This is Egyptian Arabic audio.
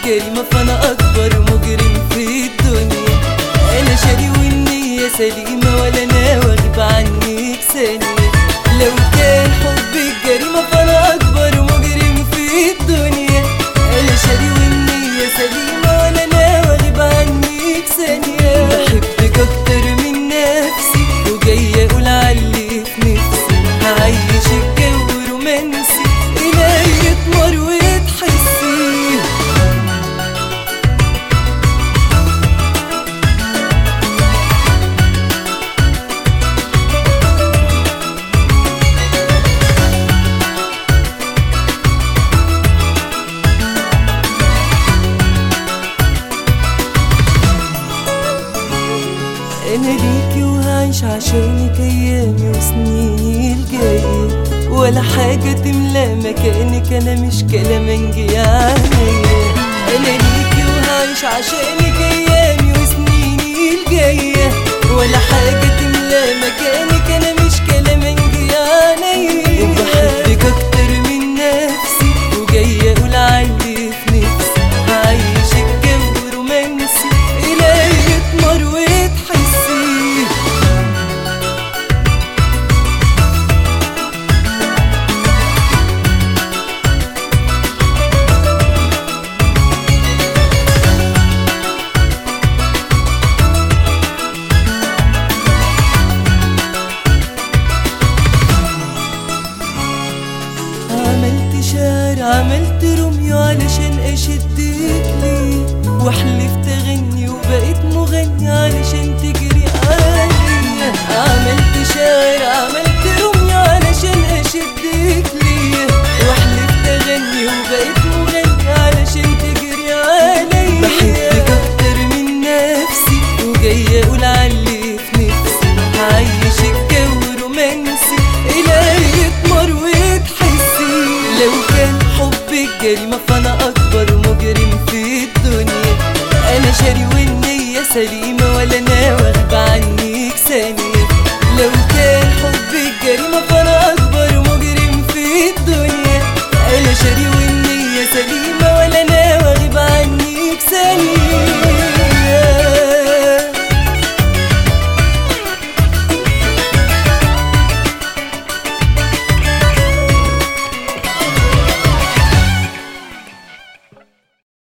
جريمة فأنا أكبر مجرم في الدنيا أنا شاري والنية سليمة ولا أنا واغب عنك ثانية لو كان حبك جريمة فأنا أكبر مجرم في الدنيا أنا شاري والنية سليمة ولا أنا واغب عنك ثانية بحبك أكتر من نفسي وجاي أقول علي في نفسي هعيشك جو رومانسي إلهي يتمر وتحسي انا ليكي وهعيش عشانك ايامي وسنيني الجاية ولا حاجة تملى مكانك انا مش كلامنجي عينيا انا ليكي وهعيش عشانك ايامي وسنيني الجاية ولا حاجة تملى مكانك انا مش كلامنجي عينيا وبحبك اكتر من نفسي وجاي اقول علي في نفسي هعيشك جو رومانسي الهي يتمر وتحسي عملت شعر عملت روميو علشان اشدك لي وحلفت اغني وبقيت مغني علشان تجري عليا عملت شعر عملت روميو علشان اشدك لي وحلفت اغني وبقيت مغني علشان تجري عليا بحبك اكتر من نفسي وجاي اقول علي في نفسي هعيشك جو رومانسي الهي يتمر وتحسي لو كان حبك جريمة فأنا أكبر مجرم في الدنيا أنا شاري والنية سليمة ولا أنا واخدة عنك ثانية